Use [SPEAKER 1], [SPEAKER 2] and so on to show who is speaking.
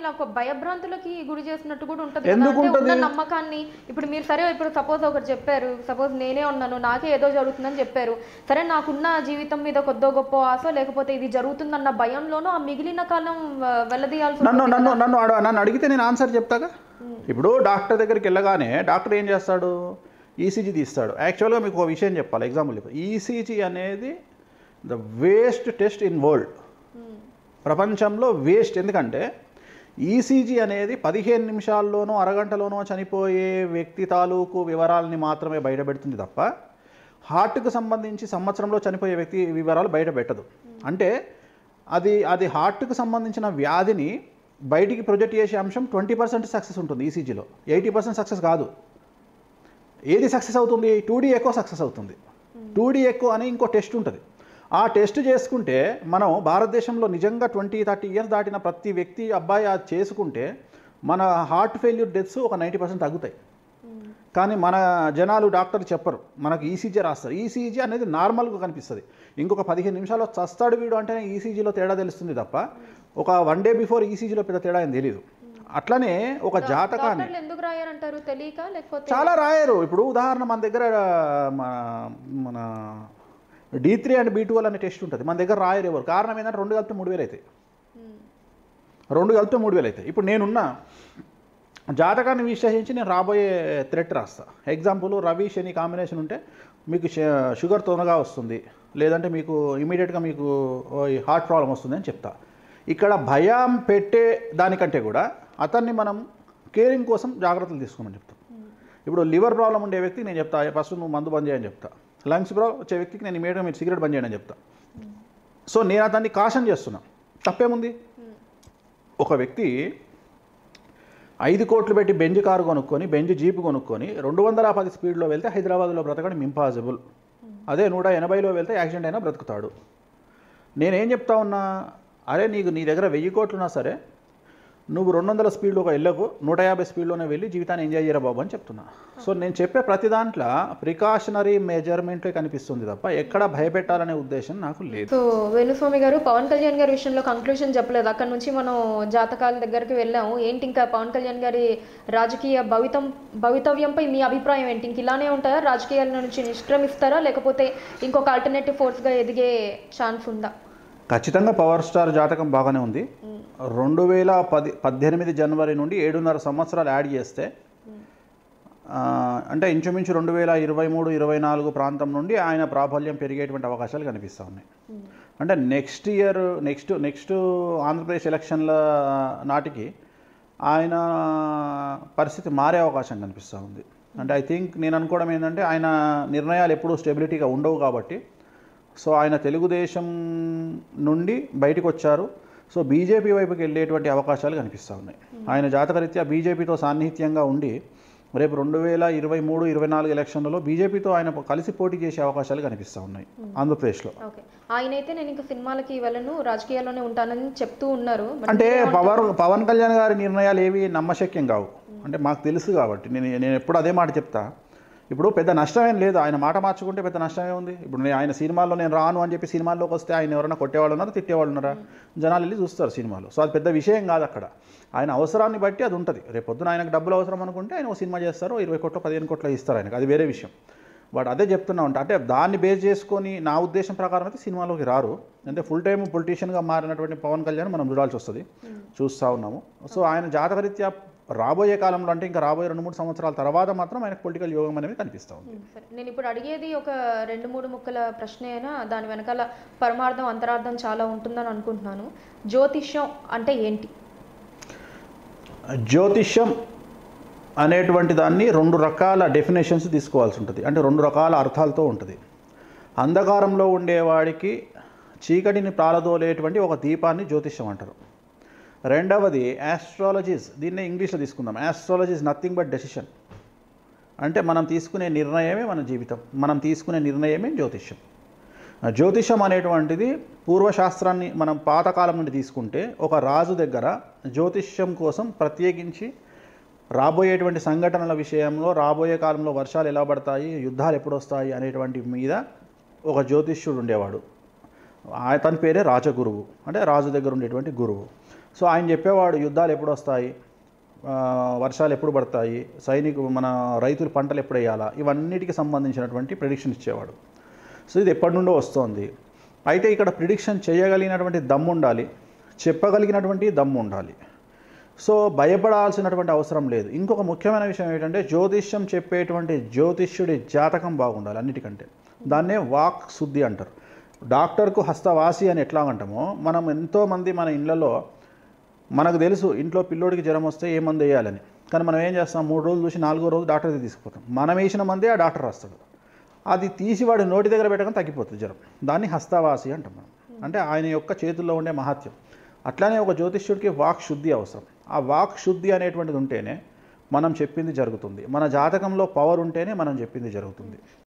[SPEAKER 1] ఒక భయభ్రాంతులకి గురి చేసినట్టు కూడా ఉంటుంది కదా.
[SPEAKER 2] ఎందుకు
[SPEAKER 1] అంటే ఉన్న
[SPEAKER 2] ఉంటది?
[SPEAKER 1] నమ్మకాన్ని ఇప్పుడు మీరు సరే ఇప్పుడు సపోజ్ ఒకటి చెప్పారు సపోజ్ నేనే ఉన్నాను నాకే ఏదో జరుగుతుందని చెప్పారు సరే నాకున్న జీవితం మీద కొద్దో గొప్ప ఆశ లేకపోతే ఇది జరుగుతుందన్న భయంలోనూ ఆ మిగిలిన కాలం ఆ, వెల్లదీయాల్సి
[SPEAKER 2] నన్ను
[SPEAKER 1] ఉంటుంది
[SPEAKER 2] నన్ను నన్ను అడ- నన్ను అడిగితే నేను ఆన్సర్ చెప్తాగా ఇప్పుడు డాక్టర్ దగ్గరికి వెళ్ళగానే డాక్టర్ ఏం చేస్తాడు ఈసీజీ తీస్తాడు యాక్చువల్గా మీకు ఒక విషయం చెప్పాలి ఎగ్జాంపుల్ చెప్పాలి ఈసీజీ అనేది the waste test in world ప్రపంచంలో వేస్ట్ ఎందుకంటే ఈసీజీ అనేది పదిహేను నిమిషాల్లోనో అరగంటలోనో చనిపోయే వ్యక్తి తాలూకు వివరాలని మాత్రమే బయటపెడుతుంది తప్ప హార్ట్కు సంబంధించి సంవత్సరంలో చనిపోయే వ్యక్తి వివరాలు బయట పెట్టదు అంటే అది అది హార్ట్కు సంబంధించిన వ్యాధిని బయటికి ప్రొజెక్ట్ చేసే అంశం ట్వంటీ పర్సెంట్ సక్సెస్ ఉంటుంది ఈసీజీలో ఎయిటీ పర్సెంట్ సక్సెస్ కాదు ఏది సక్సెస్ అవుతుంది టూ డీ ఎక్కువ సక్సెస్ అవుతుంది టూ డీ ఎక్కువ అని ఇంకో టెస్ట్ ఉంటుంది ఆ టెస్ట్ చేసుకుంటే మనం భారతదేశంలో నిజంగా ట్వంటీ థర్టీ ఇయర్స్ దాటిన ప్రతి వ్యక్తి అబ్బాయి అది చేసుకుంటే మన హార్ట్ ఫెయిల్యూర్ డెత్స్ ఒక నైంటీ పర్సెంట్ తగ్గుతాయి కానీ మన జనాలు డాక్టర్ చెప్పరు మనకు ఈసీజీ రాస్తారు ఈసీజీ అనేది నార్మల్గా కనిపిస్తుంది ఇంకొక పదిహేను నిమిషాల్లో చస్తాడు వీడు అంటేనే ఈసీజీలో తేడా తెలుస్తుంది తప్ప ఒక వన్ డే బిఫోర్ ఈసీజీలో పెద్ద తేడా ఏం తెలియదు అట్లనే ఒక జాతకాన్ని
[SPEAKER 1] డాక్టర్లు ఎందుకు రాయారంటారు తెలియక లేకపోతే
[SPEAKER 2] చాలా రాయరు ఇప్పుడు ఉదాహరణ మన దగ్గర మన మన D three and B two అనే టెస్ట్ ఉంటుంది మన దగ్గర రాయరు ఎవరు కారణం ఏంటంటే రెండు కలిపితే మూడు వేలు అవుతాయి
[SPEAKER 1] ఉమ్,
[SPEAKER 2] రెండు కలిపితే మూడు వేలు అవుతాయి ఇప్పుడు నేనున్న జాతకాన్ని విశ్లేషించి నేను రాబోయే థ్రెట్ రాస్తా ఎగ్జాంపుల్ రవి శని కాంబినేషన్ ఉంటే మీకు ష- షుగర్ తొందరగా వస్తుంది లేదంటే మీకు ఇమీడియట్గా మీకు ఓ ఈ హార్ట్ ప్రాబ్లం వస్తుంది అని చెప్తా ఇక్కడ భయం పెట్టే దానికంటే కూడా అతన్ని మనం కేరింగ్ కోసం జాగ్రత్తలు తీసుకోమని చెప్తాం ఇప్పుడు లివర్ ప్రాబ్లం ఉండే వ్యక్తికి నేను చెప్తా ఫస్ట్ నువ్వు మందు బంద్ చేయని చెప్తా లంగ్స్ ప్రాబ్లం వచ్చే వ్యక్తికి నేను ఇమీడియట్గా మీరు సిగరెట్ బంద్ చేయని చెప్తా సో నేను అతన్ని కాషన్ చేస్తున్నా తప్పేముంది ఒక వ్యక్తి ఐదు కోట్లు పెట్టి బెంజ్ కారు కొనుక్కొని బెంజ్ జీప్ కొనుక్కొని రెండు వందల పది స్పీడ్లో వెళ్తే హైదరాబాద్లో బ్రతకడం ఇంపాసిబుల్ అదే నూట ఎనభైలో వెళ్తే యాక్సిడెంట్ అయినా బ్రతుకుతాడు నేనేం చెప్తా ఉన్నా అరే నీకు నీ దగ్గర వెయ్యి కోట్లున్నా సరే నువ్వు రెండు వందల స్పీడ్లో వెళ్ళకు నూట యాభై స్పీడ్లోనే వెళ్ళి జీవితాన్ని ఎంజాయ్ చేయరా బాబు అని చెప్తున్నా సో నేను చెప్పే ప్రతి దాంట్లో ప్రికాషనరీ మెజర్మెంటే కనిపిస్తుంది తప్ప ఎక్కడ భయపెట్టాలనే ఉద్దేశం నాకు లేదు
[SPEAKER 1] సో వేణుస్వామి గారు పవన్ కళ్యాణ్ గారి విషయంలో కంక్లూషన్ చెప్పలేదు అక్కడ నుంచి మనం జాతకాల దగ్గరికి వెళ్ళాము ఏంటి ఇంకా పవన్ కళ్యాణ్ గారి రాజకీయ భవితం భవితవ్యంపై మీ అభిప్రాయం ఏంటి ఇంక ఇలానే ఉంటుందా రాజకీయాల నుంచి నిష్క్రమిస్తారా లేకపోతే ఇంకొక ఆల్టర్నేటివ్ ఫోర్స్గా ఎదిగే ఛాన్స్ ఉందా
[SPEAKER 2] ఖచ్చితంగా పవర్ స్టార్ జాతకం బాగానే ఉంది రెండు వేల పది పద్దెనిమిది జనవరి నుండి ఏడున్నర సంవత్సరాలు యాడ్ చేస్తే ఆ, అంటే ఇంచుమించు రెండు వేల ఇరవై మూడు ఇరవై నాలుగు ప్రాంతం నుండి ఆయన ప్రాబల్యం పెరిగేటువంటి అవకాశాలు కనిపిస్తూ ఉన్నాయి అంటే next year next next Andhra Pradesh ఎలక్షన్ల నాటికి ఆయన పరిస్థితి మారే అవకాశం కనిపిస్తూ ఉంది అంటే ఐ థింక్ నేను అనుకోవడం ఏంటంటే ఆయన నిర్ణయాలు ఎప్పుడూ స్టెబిలిటీగా ఉండవు కాబట్టి సో ఆయన తెలుగుదేశం నుండి బయటకు వచ్చారు సో బీజేపీ వైపుకి వెళ్ళేటువంటి అవకాశాలు కనిపిస్తూ ఉన్నాయి ఆయన జాతకరీత్యా బీజేపీతో సాన్నిహిత్యంగా ఉండి రేపు రెండు వేల ఇరవై మూడు ఇరవై నాలుగు ఎలక్షన్లలో బీజేపీతో ఆయన కలిసి పోటీ చేసే అవకాశాలు కనిపిస్తూ ఉన్నాయి ఆంధ్రప్రదేశ్లో
[SPEAKER 1] ఓకే ఆయన అయితే నేను ఇంకా సినిమాలకి వెళ్ళను రాజకీయాల్లోనే ఉంటానని చెప్తూ ఉన్నారు But
[SPEAKER 2] అంటే పవన్ పవన్ కళ్యాణ్ గారి నిర్ణయాలు ఏవి నమ్మశక్యం కావు అంటే మాకు తెలుసు కాబట్టి నేను నేను ఎప్పుడు అదే మాట చెప్తా ఇప్పుడు పెద్ద నష్టం ఏం లేదు ఆయన మాట మార్చుకుంటే పెద్ద నష్టం ఏముంది ఇప్పుడు నేను ఆయన సినిమాల్లో నేను రాను అని చెప్పి సినిమాల్లోకి వస్తే ఆయన ఎవరైనా కొట్టేవాళ్ళు ఉన్నారా తిట్టేవాళ్ళు ఉన్నారా జనాలు వెళ్ళి చూస్తారు సినిమాలో సో అది పెద్ద విషయం కాదు అక్కడ ఆయన అవసరాన్ని బట్టి అది ఉంటుంది రేపు పొద్దున ఆయనకు డబ్బులు అవసరం అనుకుంటే ఆయన ఒక సినిమా చేస్తారు ఓ ఇరవై కోట్లు పదిహేను కోట్లు ఇస్తారు ఆయనకు అది వేరే విషయం బట్ అదే చెప్తున్నా ఉంటా అంటే దాన్ని బేస్ చేసుకొని నా ఉద్దేశం ప్రకారం అయితే సినిమాలోకి రారు అంటే ఫుల్ టైం పొలిటీషియన్గా మారినటువంటి పవన్ కళ్యాణ్ మనం చూడాల్సి వస్తుంది చూస్తూ ఉన్నాము సో ఆయన జాతకరీత్యా రాబోయే కాలంలో అంటే ఇంకా రాబోయే రెండు మూడు సంవత్సరాల తర్వాత మాత్రం ఆయనకు పొలిటికల్ యోగం అనేది కనిపిస్తూ ఉంది
[SPEAKER 1] ఉమ్, సరే నేను ఇప్పుడు అడిగేది ఒక రెండు మూడు ముక్కల ప్రశ్న అయినా దాని వెనకాల పరమార్థం అంతరార్థం చాలా ఉంటుందని అనుకుంటున్నాను జ్యోతిష్యం అంటే ఏంటి
[SPEAKER 2] జ్యోతిష్యం అనేటువంటి దాన్ని రెండు రకాల డెఫినేషన్స్ తీసుకోవాల్సి ఉంటుంది అంటే రెండు రకాల అర్థాలతో ఉంటుంది అంధకారంలో ఉండేవాడికి చీకటిని ప్రాలదోలేటువంటి ఒక దీపాన్ని జ్యోతిష్యం అంటారు రెండవది ఆస్ట్రాలజీస్ దీన్నే ఇంగ్లీష్లో తీసుకుందాం ఆస్ట్రాలజీస్ నథింగ్ బట్ డెసిషన్ అంటే మనం తీసుకునే నిర్ణయమే మన జీవితం మనం తీసుకునే నిర్ణయమే జ్యోతిష్యం ఆ జ్యోతిషం అనేటువంటిది పూర్వశాస్త్రాన్ని మనం పాతకాలం నుండి తీసుకుంటే ఒక రాజు దగ్గర జ్యోతిష్యం కోసం ప్రత్యేకించి రాబోయేటువంటి సంఘటనల విషయంలో రాబోయే కాలంలో వర్షాలు ఎలా పడతాయి యుద్ధాలు ఎప్పుడు వస్తాయి అనేటువంటి మీద ఒక జ్యోతిష్యుడు ఉండేవాడు అతని పేరే రాజగురువు అంటే రాజు దగ్గర ఉండేటువంటి గురువు సో ఆయన చెప్పేవాడు యుద్ధాలు ఎప్పుడు వస్తాయి ఆ, వర్షాలు ఎప్పుడు పడతాయి సైనికు మన రైతులు పంటలు ఎప్పుడు వేయాలా ఇవన్నిటికి సంబంధించినటువంటి ప్రిడిక్షన్ ఇచ్చేవాడు సో ఇది ఎప్పటి నుండో వస్తోంది అయితే ఇక్కడ ప్రిడిక్షన్ చేయగలిగినటువంటి దమ్ము ఉండాలి చెప్పగలిగినటువంటి దమ్ము ఉండాలి సో భయపడాల్సినటువంటి అవసరం లేదు ఇంకొక ముఖ్యమైన విషయం ఏంటంటే జ్యోతిష్యం చెప్పేటువంటి జ్యోతిష్యుడి జాతకం బాగుండాలి అన్నిటికంటే దాన్నే వాక్ శుద్ధి అంటారు డాక్టర్కు హస్తవాసి అని ఎట్లా అంటామో మనం ఎంతోమంది మన ఇళ్ళలో మనకు తెలుసు ఇంట్లో పిల్లోడికి జ్వరం వస్తే ఏ మందు వేయాలని కానీ మనం ఏం చేస్తాం మూడు రోజులు చూసి నాలుగో రోజు డాక్టర్కి తీసుకుపోతాం మనం వేసిన మందే ఆ డాక్టర్ రాస్తాడు అది తీసి వాడి నోటి దగ్గర పెట్టగానే తగ్గిపోతుంది జ్వరం దాన్ని హస్తవాసి అంటాం మనం అంటే ఆయన యొక్క చేతుల్లో ఉండే మహత్యం అట్లానే ఒక జ్యోతిష్యుడికి వాక్ శుద్ధి అవసరం ఆ వాక్ శుద్ధి అనేటువంటిది ఉంటేనే మనం చెప్పింది జరుగుతుంది మన జాతకంలో పవర్ ఉంటేనే మనం చెప్పింది జరుగుతుంది